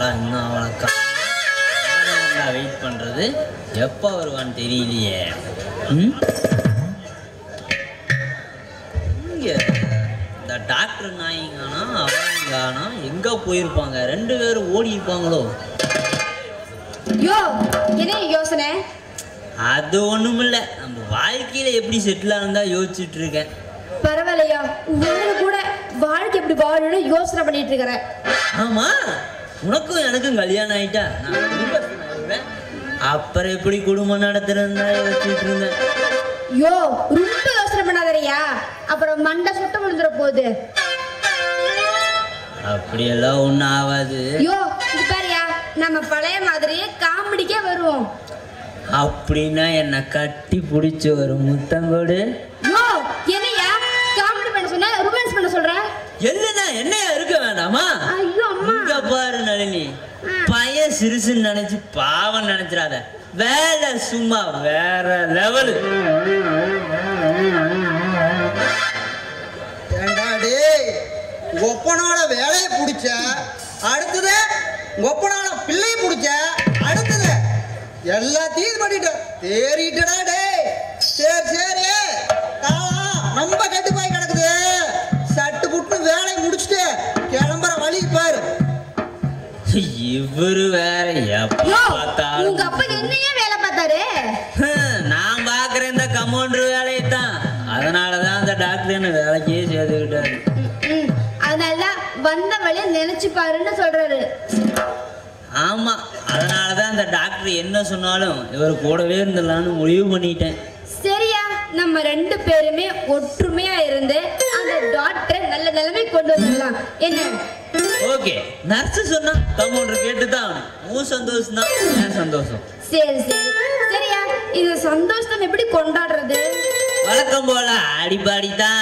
ஆடா இன்னும் அவளக்கா வெயிட் பண்றது எப்போ வருவான்னு தெரியலையே ம்? இங்க இந்த டாக்டர் நாயிங்கானா அவங்கானா எங்க போயிருப்பாங்க ரெண்டு பேரும் ஓடி இருப்பாங்களோ யோ என்ன யோசனை அது ஒண்ணுமில்ல நம்ம வாழ்க்கையில எப்படி செட்டில் ஆனதா யோசிச்சுட்டு இருக்கேன் பரவாயில்லையா உங்களுக்கு கூட வாழ்க்கை எப்படி வாழணும்னு யோசனை பண்ணிட்டு இருக்கிறேன் ஆமா உனக்கும் எனக்கும் கல்யாணம் ஆயிட்டா நான் குடும்பஸ்தன் ஆயிடுவேன். அப்புறம் எப்படி குடும்பம் நடத்துறதுன்னு தான் யோசிச்சுட்டு இருந்தேன் யோ ரொம்ப யோசனை பண்ணாதறியா அப்புறம் மண்டை சுட்ட விழுந்துற போகுது அப்படியெல்லாம் ஒன்றும் ஆகாது யோ இது பாரியா நம்ம பழைய மாதிரியே காமெடிக்கே வருவோம் அப்படின்னா என்னை கட்டி பிடிச்சி ஒரு முத்தங்கோடு யோ என்னையா காமெடி பண்ண சொன்ன ரொமான்ஸ் பண்ண சொல்ற இல்லைண்ணா என்னையா இருக்க வேண்டாமா ஐயோ அம்மா இங்க பாரு நளினி பையன் சிறுசுன்னு நினைச்சு பாவம் நினைச்சிடாத வேலை சும்மா வேற லெவலு ஏண்டா டேய் ஒப்பனோட வேலையை பிடிச்ச அடுத்தது ஒப்பனோட பிள்ளையை பிடிச்ச அடுத்தது எல்லாத்தையும் இது பண்ணிட்ட தேறிட்டடா டேய் சரி சரி காலம் ரொம்ப கட்டுப்பாய் கிடக்குது சட்டு புட்டு வேலையை முடிச்சுட்டு கிளம்புற வழி பாரு இவரு வேற எப்ப யோ பார்த்தாலும் உங்க அப்பா என்னையே வேலை பார்த்தாரு ஹம், நான் பாக்குற இந்த கமௌண்டர் வேலையை தான் அதனாலதான் அந்த டாக்டர் என்ன வேலைக்கே சேர்த்துக்கிட்டாரு ம், அதனாலதான் வந்த வழியை நினைச்சு பாருன்னு சொல்றாரு ஆமா அதனாலதான் அந்த டாக்டர் என்ன சொன்னாலும் இவர் கூடவே இருந்துடலான்னு முடிவு பண்ணிட்டேன் சரியா நம்ம ரெண்டு பேருமே ஒற்றுமையா இருந்து அந்த டாக்டரை நல்ல நிலைமை கொண்டு வந்துடலாம் என்ன ஓகே நர்ஸ் சொன்னா கமௌண்டர் கேட்டு தான் உன் சந்தோஷம் தான் என் சந்தோஷம் சரி சரி சரியா இது சந்தோஷம் எப்படி கொண்டாடுறது வழக்கம் போல அடிப்பாடி தான்